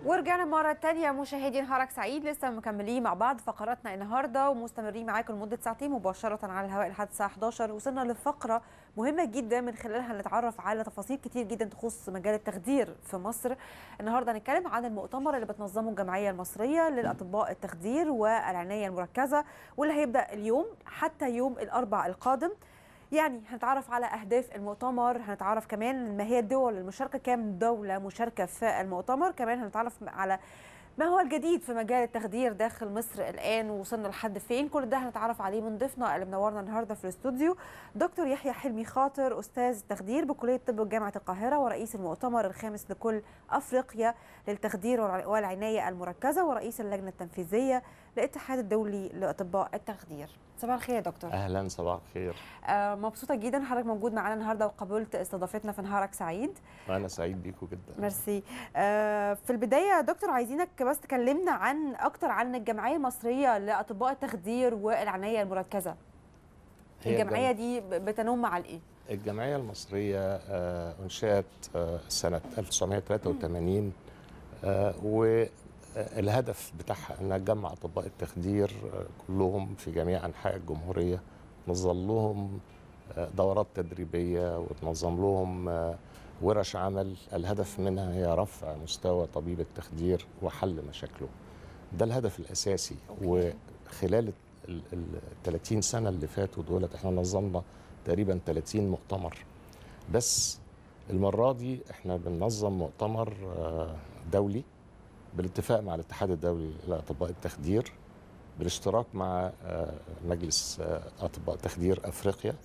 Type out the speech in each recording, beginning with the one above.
ورجعنا مرة تانية مشاهدي نهارك سعيد لسه مكملين مع بعض فقراتنا النهاردة ومستمرين معاكم لمدة ساعتين مباشرة على الهواء لحد الساعة 11 وصلنا لفقرة مهمة جدا من خلالها نتعرف على تفاصيل كتير جدا تخص مجال التخدير في مصر النهاردة هنتكلم عن المؤتمر اللي بتنظمه الجمعية المصرية للأطباء التخدير والعناية المركزة واللي هيبدأ اليوم حتى يوم الأربع القادم يعني هنتعرف على اهداف المؤتمر هنتعرف كمان ما هي الدول المشاركه كام دوله مشاركه في المؤتمر كمان هنتعرف على ما هو الجديد في مجال التخدير داخل مصر الان وصلنا لحد فين كل ده هنتعرف عليه من ضيفنا اللي منورنا النهارده في الاستوديو دكتور يحيى حلمي خاطر استاذ التخدير بكليه طب جامعه القاهره ورئيس المؤتمر الخامس لكل افريقيا للتخدير والعنايه المركزه ورئيس اللجنه التنفيذيه للاتحاد الدولي لاطباء التخدير صباح الخير يا دكتور اهلا صباح الخير آه مبسوطه جدا حضرتك موجود معانا النهارده وقبلت استضافتنا في نهارك سعيد وانا سعيد بيكم جدا ميرسي آه في البدايه يا دكتور عايزينك بس تكلمنا عن اكتر عن الجمعيه المصريه لاطباء التخدير والعنايه المركزه الجمعيه دي بتنم على ايه الجمعيه المصريه آه انشات آه سنه 1983 آه و الهدف بتاعها انها تجمع اطباء التخدير كلهم في جميع انحاء الجمهوريه تنظم لهم دورات تدريبيه وتنظم لهم ورش عمل الهدف منها هي رفع مستوى طبيب التخدير وحل مشاكله ده الهدف الاساسي وخلال ال 30 سنه اللي فاتوا دولت احنا نظمنا تقريبا 30 مؤتمر بس المره دي احنا بننظم مؤتمر دولي بالاتفاق مع الاتحاد الدولي لاطباء التخدير بالاشتراك مع مجلس اطباء تخدير افريقيا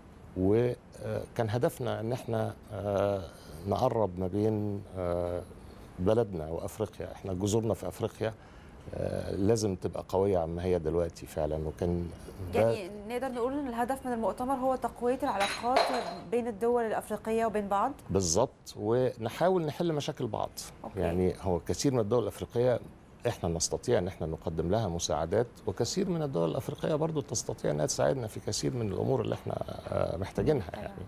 وكان هدفنا ان احنا نقرب ما بين بلدنا وافريقيا احنا جذورنا في افريقيا لازم تبقى قويه عما هي دلوقتي فعلا وكان يعني نقدر نقول ان الهدف من المؤتمر هو تقويه العلاقات بين الدول الافريقيه وبين بعض بالظبط ونحاول نحل مشاكل بعض أوكي. يعني هو كثير من الدول الافريقيه احنا نستطيع ان احنا نقدم لها مساعدات وكثير من الدول الافريقيه برضو تستطيع انها تساعدنا في كثير من الامور اللي احنا محتاجينها يعني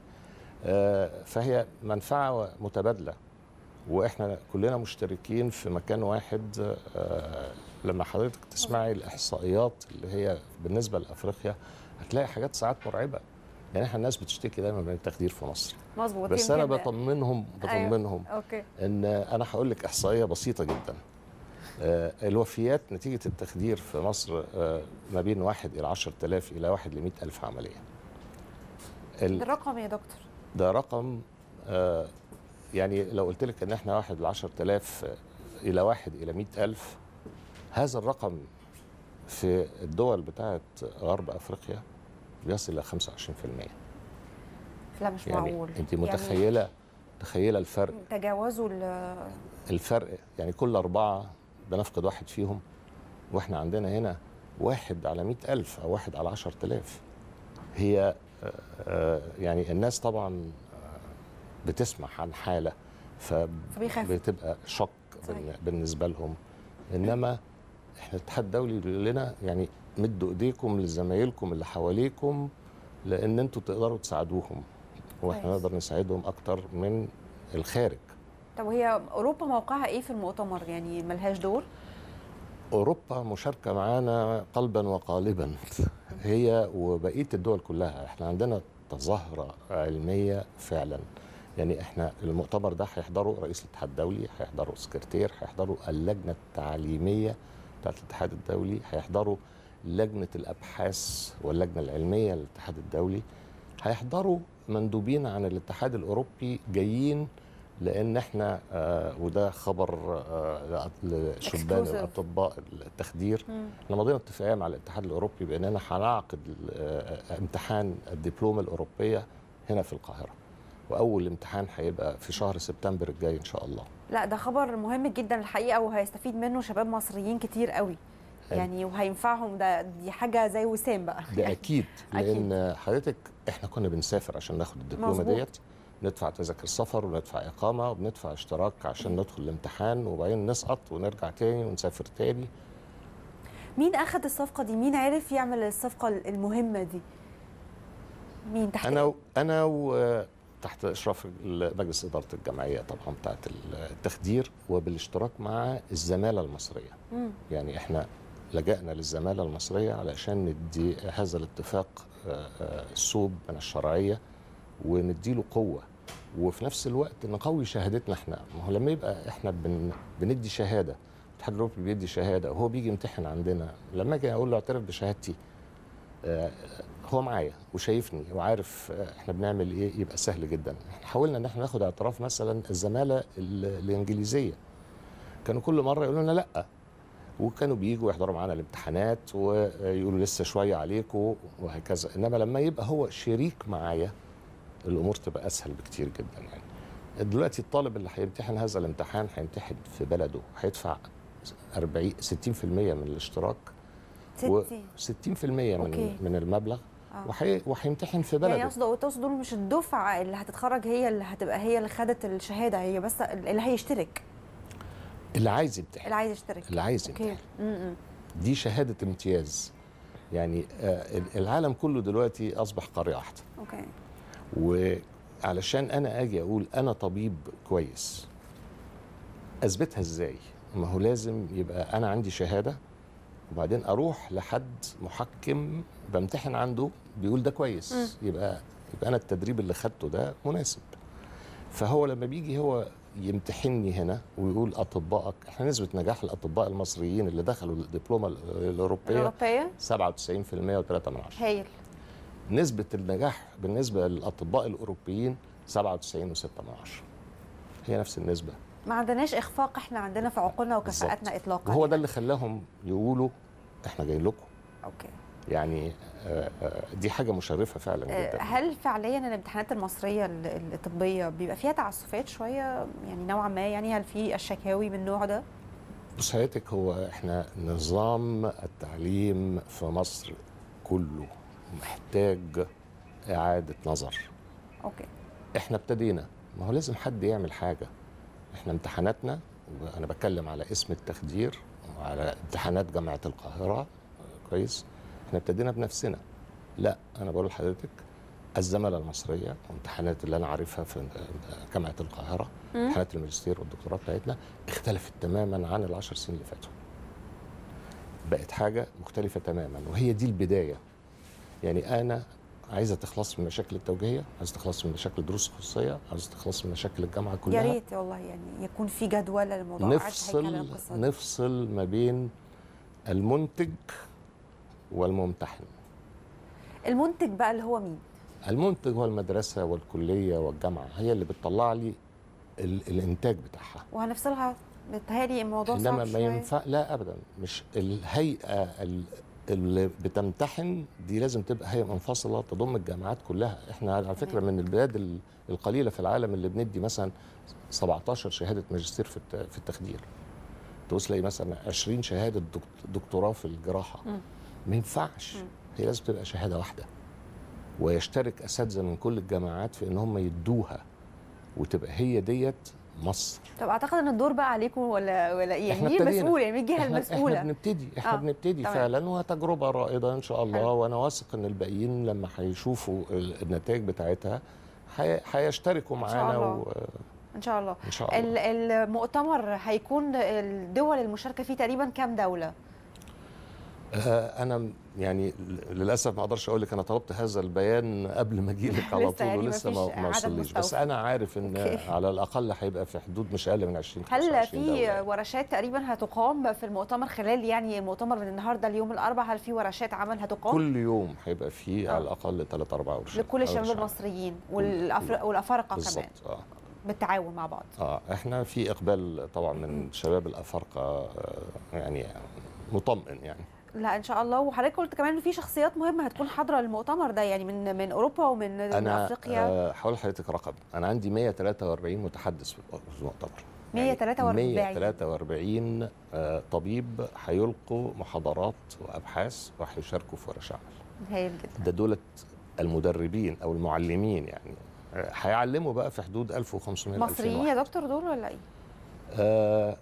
فهي منفعه متبادله واحنا كلنا مشتركين في مكان واحد لما حضرتك تسمعي الاحصائيات اللي هي بالنسبه لافريقيا هتلاقي حاجات ساعات مرعبه يعني احنا الناس بتشتكي دايما من التخدير في مصر مظبوط بس انا بطمنهم بطمنهم أيوة. أوكي. ان انا هقول لك احصائيه بسيطه جدا الوفيات نتيجه التخدير في مصر ما بين 1 الى 10000 الى 1 ل 100000 عمليه ده رقم يا دكتور ده رقم يعني لو قلت لك ان احنا واحد ل 10000 الى واحد الى 100000 هذا الرقم في الدول بتاعه غرب افريقيا بيصل الى 25% لا مش يعني معقول انت متخيله يعني متخيله الفرق تجاوزوا الفرق يعني كل اربعه بنفقد واحد فيهم واحنا عندنا هنا واحد على مئة ألف أو واحد على عشرة آلاف هي يعني الناس طبعا بتسمع عن حاله فبتبقى شك صحيح. بالنسبه لهم انما احنا الاتحاد الدولي بيقول لنا يعني مدوا ايديكم لزمايلكم اللي حواليكم لان انتوا تقدروا تساعدوهم واحنا نقدر نساعدهم اكتر من الخارج طب وهي اوروبا موقعها ايه في المؤتمر يعني ملهاش دور اوروبا مشاركه معانا قلبا وقالبا هي وبقيه الدول كلها احنا عندنا تظاهره علميه فعلا يعني احنا المؤتمر ده هيحضره رئيس الاتحاد الدولي هيحضره السكرتير هيحضره اللجنه التعليميه بتاعت الاتحاد الدولي هيحضروا لجنه الابحاث واللجنه العلميه للاتحاد الدولي هيحضروا مندوبين عن الاتحاد الاوروبي جايين لان احنا آه وده خبر آه لشبان الاطباء التخدير احنا مضينا اتفاقيه مع الاتحاد الاوروبي باننا هنعقد آه امتحان الدبلومه الاوروبيه هنا في القاهره واول امتحان هيبقى في شهر سبتمبر الجاي ان شاء الله لا ده خبر مهم جدا الحقيقه وهيستفيد منه شباب مصريين كتير قوي يعني وهينفعهم ده دي حاجه زي وسام بقى ده اكيد لان أكيد. حضرتك احنا كنا بنسافر عشان ناخد الدبلومه ديت ندفع تذاكر سفر وندفع اقامه وبندفع اشتراك عشان ندخل الامتحان وبعدين نسقط ونرجع تاني ونسافر تاني مين اخذ الصفقه دي مين عرف يعمل الصفقه المهمه دي مين تحت انا و... انا و... تحت اشراف مجلس اداره الجمعيه طبعا بتاعت التخدير وبالاشتراك مع الزماله المصريه مم. يعني احنا لجأنا للزماله المصريه علشان ندي هذا الاتفاق آه، آه، الصوب من الشرعيه ونديله قوه وفي نفس الوقت نقوي شهادتنا احنا ما هو لما يبقى احنا بن بندي شهاده الاتحاد الاوروبي بيدي شهاده وهو بيجي يمتحن عندنا لما اجي اقول له اعترف بشهادتي آه، هو معايا وشايفني وعارف آه، احنا بنعمل ايه يبقى سهل جدا احنا حاولنا ان احنا ناخد اعتراف مثلا الزماله ال- الانجليزيه كانوا كل مره يقولوا لنا لا وكانوا بييجوا يحضروا معانا الامتحانات ويقولوا لسه شويه عليكم وهكذا انما لما يبقى هو شريك معايا الامور تبقى اسهل بكتير جدا يعني دلوقتي الطالب اللي هيمتحن هذا الامتحان هيمتحن في بلده هيدفع 40 60% من الاشتراك و ستي 60% من أوكي. من المبلغ آه. وحي وهيمتحن في بلده يعني قصده تقصد دول مش الدفعه اللي هتتخرج هي اللي هتبقى هي اللي خدت الشهاده هي بس اللي هيشترك اللي عايز يمتحن اللي عايز يشترك اللي عايز اوكي يمتحن م-م. دي شهاده امتياز يعني آه، العالم كله دلوقتي اصبح قريه واحده اوكي وعلشان انا اجي اقول انا طبيب كويس اثبتها ازاي ما هو لازم يبقى انا عندي شهاده وبعدين اروح لحد محكم بمتحن عنده بيقول ده كويس مم. يبقى يبقى انا التدريب اللي خدته ده مناسب فهو لما بيجي هو يمتحني هنا ويقول اطبائك احنا نسبه نجاح الاطباء المصريين اللي دخلوا الدبلومه الاوروبيه الاوروبيه 97% و3 من عشرة هايل نسبة النجاح بالنسبة للأطباء الأوروبيين 97 و6 من عشرة هي نفس النسبة ما عندناش اخفاق احنا عندنا في عقولنا وكفاءاتنا اطلاقا وهو ده يعني. اللي خلاهم يقولوا احنا جايين لكم اوكي يعني آه، آه، دي حاجة مشرفة فعلا آه، جدا هل فعليا الامتحانات المصريه ال- الطبيه بيبقى فيها تعسفات شويه يعني نوعا ما يعني هل في الشكاوي من النوع ده؟ بص حضرتك هو احنا نظام التعليم في مصر كله محتاج إعادة نظر اوكي احنا ابتدينا ما هو لازم حد يعمل حاجه احنا امتحاناتنا وانا بتكلم على اسم التخدير وعلى امتحانات جامعه القاهره كويس احنا ابتدينا بنفسنا لا انا بقول لحضرتك الزماله المصريه وامتحانات اللي انا عارفها في جامعه القاهره مم. امتحانات الماجستير والدكتوراه بتاعتنا اختلفت تماما عن العشر سنين اللي فاتوا بقت حاجه مختلفه تماما وهي دي البدايه يعني انا عايزه تخلص من المشاكل التوجيهيه عايزه تخلص من مشاكل الدروس الخصوصيه عايزه تخلص من مشاكل الجامعه يا كلها ريت والله يعني يكون في جدول للموضوع عارف هيكلم نفصل القصة دي. نفصل ما بين المنتج والممتحن المنتج بقى اللي هو مين؟ المنتج هو المدرسه والكليه والجامعه هي اللي بتطلع لي ال- الانتاج بتاعها وهنفصلها بتهيألي الموضوع صعب انما ما شوية. ينفع لا ابدا مش الهيئه ال- اللي بتمتحن دي لازم تبقى هيئه منفصله تضم الجامعات كلها احنا على فكره من البلاد ال- القليله في العالم اللي بندي مثلا 17 شهاده ماجستير في الت- في التخدير تبص تلاقي مثلا 20 شهاده دكت- دكتوراه في الجراحه مم. ما ينفعش مم. هي لازم تبقى شهاده واحده ويشترك اساتذه من كل الجامعات في ان هم يدوها وتبقى هي ديت مصر طب اعتقد ان الدور بقى عليكم ولا ولا ايه؟ إحنا يعني مين ابتدينا. المسؤول يعني مين الجهه احنا المسؤوله؟ احنا بنبتدي احنا آه، آه. بنبتدي تمام. فعلا وتجربه رائده ان شاء الله حلو. وانا واثق ان الباقيين لما هيشوفوا ال- النتائج بتاعتها هي- هيشتركوا شاء معانا الله. و- ان شاء الله ان شاء الله ال- المؤتمر هيكون الدول المشاركه فيه تقريبا كام دوله؟ آه انا يعني ل- للاسف ما اقدرش اقول لك انا طلبت هذا البيان قبل ما اجي لك على لسه طول يعني ولسه مفيش ما ما عدد وصليش بس مستوفى. انا عارف ان أوكي. على الاقل هيبقى في حدود مش اقل من 20 هل 25 في دولة. ورشات تقريبا هتقام في المؤتمر خلال يعني المؤتمر من النهارده ليوم الاربعاء هل في ورشات عمل هتقام؟ كل يوم هيبقى فيه آه. على الاقل 3 4 ورشات لكل أو الشباب ورشة. المصريين والأفر... والافارقه كمان بالظبط اه بالتعاون مع بعض اه احنا في اقبال طبعا من شباب الافارقه آه، يعني مطمئن يعني لا ان شاء الله وحضرتك قلت كمان ان في شخصيات مهمه هتكون حاضره المؤتمر ده يعني من من اوروبا ومن من انا افريقيا آه، هقول لحضرتك رقم انا عندي 143 متحدث في المؤتمر يعني 143. 143 آه، طبيب هيلقوا محاضرات وابحاث وهيشاركوا في ورش عمل هايل جدا ده دولت المدربين او المعلمين يعني آه، هيعلموا بقى في حدود 1500 ل 2000 مصريين واحد. يا دكتور دول ولا ايه؟ آه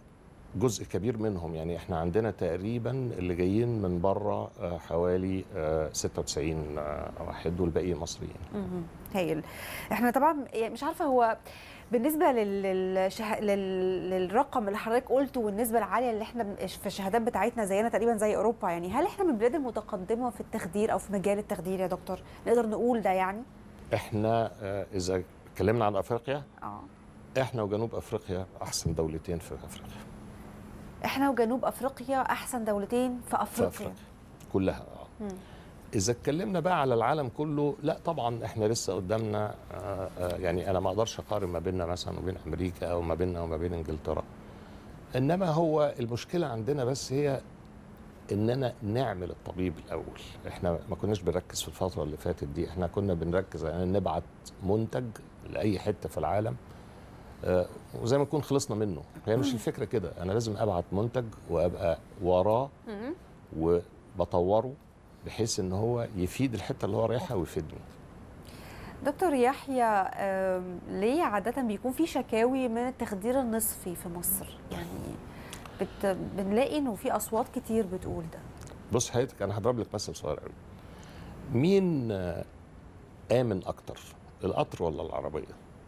جزء كبير منهم يعني احنا عندنا تقريبا اللي جايين من بره آه، حوالي آه، 96 آه، واحد والباقي مصريين مهم. هايل احنا طبعا يعني مش عارفه هو بالنسبه لل... للشه... لل... للرقم اللي حضرتك قلته والنسبه العاليه اللي احنا بن- في الشهادات بتاعتنا زينا تقريبا زي اوروبا يعني هل احنا من البلاد المتقدمه في التخدير او في مجال التخدير يا دكتور نقدر نقول ده يعني احنا آه، اذا اتكلمنا عن افريقيا اه احنا وجنوب افريقيا احسن دولتين في افريقيا احنا وجنوب افريقيا احسن دولتين في في افريقيا افريقيا كلها آه. مم. اذا اتكلمنا بقى على العالم كله لا طبعا احنا لسه قدامنا آه، آه، يعني انا ما اقدرش اقارن ما بيننا مثلا وبين امريكا او ما بيننا وما بين انجلترا انما هو المشكله عندنا بس هي اننا نعمل الطبيب الاول احنا ما كناش بنركز في الفتره اللي فاتت دي احنا كنا بنركز على ان نبعت منتج لاي حته في العالم آه، وزي ما نكون خلصنا منه هي مش الفكره كده انا لازم ابعت منتج وابقى وراه مم. وبطوره بحيث ان هو يفيد الحته اللي هو رايحها ويفيدني دكتور يحيى آم، ليه عادة بيكون في شكاوي من التخدير النصفي في مصر؟ يعني بت... بنلاقي انه في اصوات كتير بتقول ده بص حضرتك انا هضرب لك مثل صغير قوي مين آه، امن اكتر القطر ولا العربيه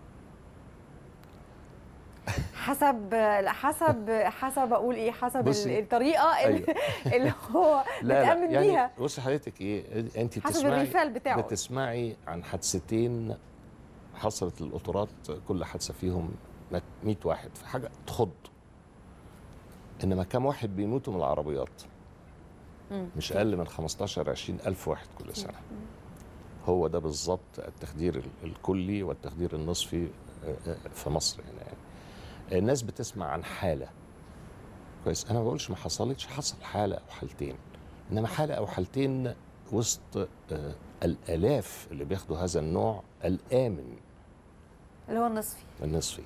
حسب حسب حسب اقول ايه حسب بصي. الطريقه اللي, أيوة. اللي هو بتامن يعني بيها بص حضرتك ايه انت حسب بتسمعي الريفال بتاعه بتسمعي عن حادثتين حصلت للقطارات كل حادثه فيهم مات 100 واحد في حاجه تخض انما كم واحد بيموتوا من العربيات مم. مش اقل من 15 20 الف واحد كل سنه هو ده بالظبط التخدير ال- الكلي والتخدير النصفي آه، آه، في مصر هنا يعني الناس بتسمع عن حاله كويس انا ما بقولش ما حصلتش حصل حاله او حالتين انما حاله او حالتين وسط آه، الالاف اللي بياخدوا هذا النوع الامن اللي هو النصفي النصفي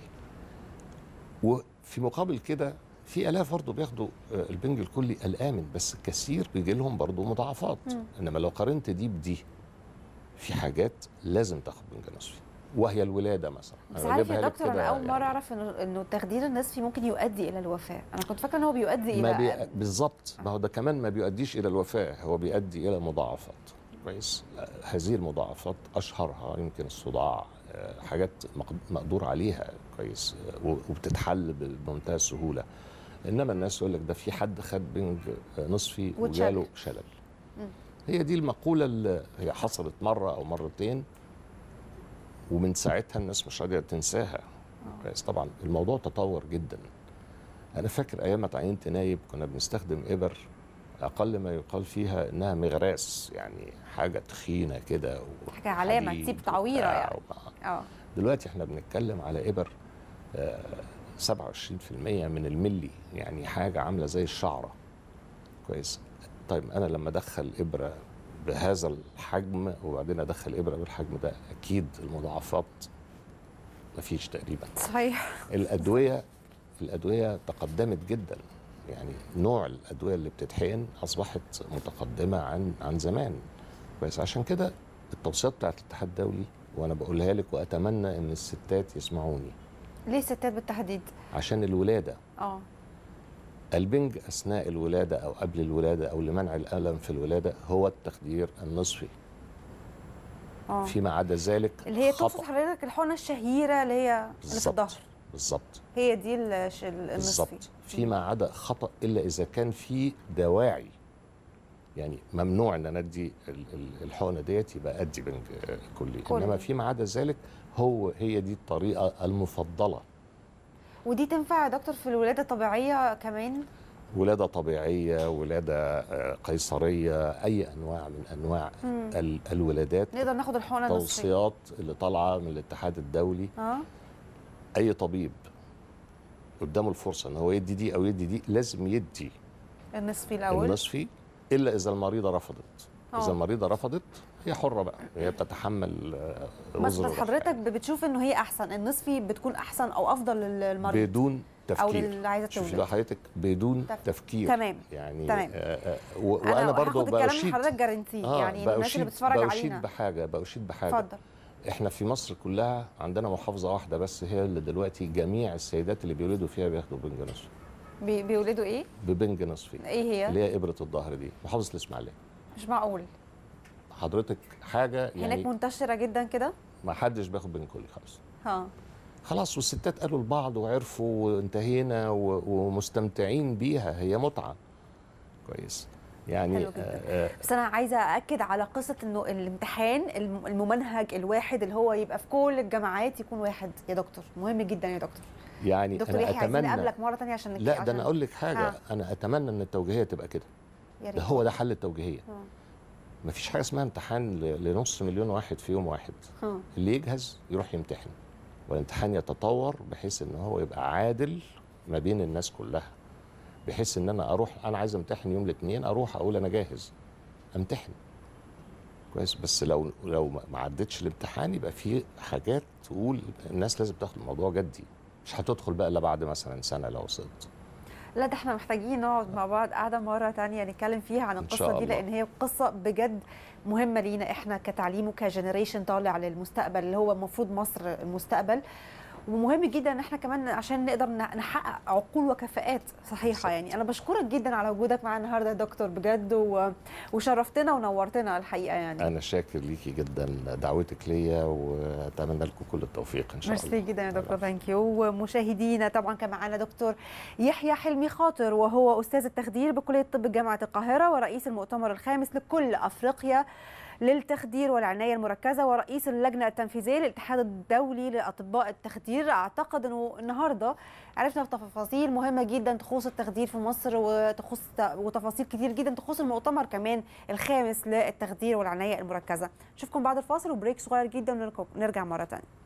وفي مقابل كده في الاف برضه بياخدوا آه، البنج الكلي الامن بس كثير بيجي لهم برضه مضاعفات مم. انما لو قارنت دي بدي في حاجات لازم تاخد بنج نصفي وهي الولاده مثلا بس أنا عارف بجيبها يا لك دكتور انا كده اول مره يعني. اعرف انه انه التخدير النصفي ممكن يؤدي الى الوفاه انا كنت فاكره ان هو بيؤدي ما الى بي... بالظبط ما هو ده كمان ما بيؤديش الى الوفاه هو بيؤدي الى مضاعفات كويس آه، هذه المضاعفات اشهرها يمكن الصداع آه، حاجات مق- مقدور عليها كويس آه، و- وبتتحل بمنتهى السهوله انما الناس يقول لك ده في حد خد بنج آه، نصفي واتشل. وجاله شلل مم. هي دي المقوله اللي هي حصلت مره او مرتين ومن ساعتها الناس مش قادره تنساها كويس طبعا الموضوع تطور جدا انا فاكر ايام ما تعينت نايب كنا بنستخدم ابر اقل ما يقال فيها انها مغراس يعني حاجه تخينه كده حاجة علامة وحديد تسيب تعويرة وبتاع يعني. وبتاع. اه دلوقتي احنا بنتكلم على ابر آه، 27% من الملي يعني حاجه عامله زي الشعره كويس طيب انا لما ادخل ابره بهذا الحجم وبعدين ادخل ابره بالحجم ده اكيد المضاعفات مفيش تقريبا صحيح الادويه الادويه تقدمت جدا يعني نوع الادويه اللي بتتحقن اصبحت متقدمه عن عن زمان كويس عشان كده التوصيات بتاعت الاتحاد الدولي وانا بقولها لك واتمنى ان الستات يسمعوني ليه الستات بالتحديد عشان الولاده اه البنج اثناء الولاده او قبل الولاده او لمنع الالم في الولاده هو التخدير النصفي اه فيما عدا ذلك اللي هي خطأ. تقصد حضرتك الحقنه الشهيره اللي هي اللي في بالظبط الظهر بالظبط هي دي الش- النصفي بالظبط فيما عدا خطا الا اذا كان في دواعي يعني ممنوع ان انا ادي ال- ال- الحقنه ديت يبقى ادي بنج آه، كلي كلي. انما فيما عدا ذلك هو هي دي الطريقه المفضله ودي تنفع يا دكتور في الولاده الطبيعيه كمان ولاده طبيعيه ولاده آه، قيصريه اي انواع من انواع مم. ال- الولادات نقدر ناخد الحقنه النصفيه توصيات اللي طالعه من الاتحاد الدولي اه اي طبيب قدامه الفرصه ان هو يدي دي او يدي دي لازم يدي النصفي الاول النصفي الا اذا المريضه رفضت آه. اذا المريضه رفضت هي حره بقى هي بتتحمل آه، بس وزر بس حضرتك بتشوف انه هي احسن النصفي بتكون احسن او افضل للمريض بدون او تفكير للي عايزه شوفي تولد بقى حضرتك بدون تف- تفكير تمام يعني تمام. آه آه و- وانا برضو هاخد الكلام من بأشيد حضرتك جارنتيه آه يعني الناس اللي بأشيد بتتفرج بأشيد علينا بحاجه بأشيد بحاجه اتفضل احنا في مصر كلها عندنا محافظه واحده بس هي اللي دلوقتي جميع السيدات اللي بيولدوا فيها بياخدوا بنج نصفي بي- بيولدوا ايه ببنج نصفي ايه هي اللي هي ابره الظهر دي محافظه الاسماعيليه مش معقول حضرتك حاجه هناك يعني منتشره جدا كده ما حدش بياخد بنكولي خالص ها خلاص والستات قالوا لبعض وعرفوا وانتهينا و- ومستمتعين بيها هي متعه كويس يعني حلو جدا. آه، آه، بس انا عايزه ااكد على قصه انه الامتحان الم- الممنهج الواحد اللي هو يبقى في كل الجامعات يكون واحد يا دكتور مهم جدا يا دكتور يعني دكتور انا يحيى عايزين اتمنى نقابلك مره تانية عشان نك- لا ده عشان- انا اقول لك حاجه ها. انا اتمنى ان التوجيهيه تبقى كده يا ريت. ده هو ده حل التوجيهيه ها. مفيش حاجه اسمها امتحان ل- لنص مليون واحد في يوم واحد ها. اللي يجهز يروح يمتحن والامتحان يتطور بحيث ان هو يبقى عادل ما بين الناس كلها بحيث ان انا اروح انا عايز امتحن يوم الاثنين اروح اقول انا جاهز امتحن كويس بس لو لو ما ما عدتش الامتحان يبقى في حاجات تقول الناس لازم تاخد الموضوع جدي مش هتدخل بقى الا بعد مثلا سنه لو وصلت لا ده احنا محتاجين نقعد مع بعض قاعده مره تانية نتكلم فيها عن إن شاء القصه دي الله. لان هي قصه بجد مهمه لينا احنا كتعليم وكجنريشن طالع للمستقبل اللي هو المفروض مصر المستقبل ومهم جدا ان احنا كمان عشان نقدر ن- نحقق عقول وكفاءات صحيحه بالظبط. يعني انا بشكرك جدا على وجودك معانا النهارده يا دكتور بجد و... وشرفتنا ونورتنا الحقيقه يعني انا شاكر ليكي جدا دعوتك ليا واتمنى لكم كل التوفيق ان شاء الله ميرسي جدا يا دكتور ثانك يو ومشاهدينا طبعا كان معانا دكتور يحيى حلمي خاطر وهو استاذ التخدير بكليه طب جامعه القاهره ورئيس المؤتمر الخامس لكل افريقيا للتخدير والعنايه المركزه ورئيس اللجنه التنفيذيه للاتحاد الدولي لاطباء التخدير اعتقد انه النهارده عرفنا تفاصيل مهمه جدا تخص التخدير في مصر وتخص وتفاصيل كتير جدا تخص المؤتمر كمان الخامس للتخدير والعنايه المركزه نشوفكم بعد الفاصل وبريك صغير جدا ونرجع مره ثانيه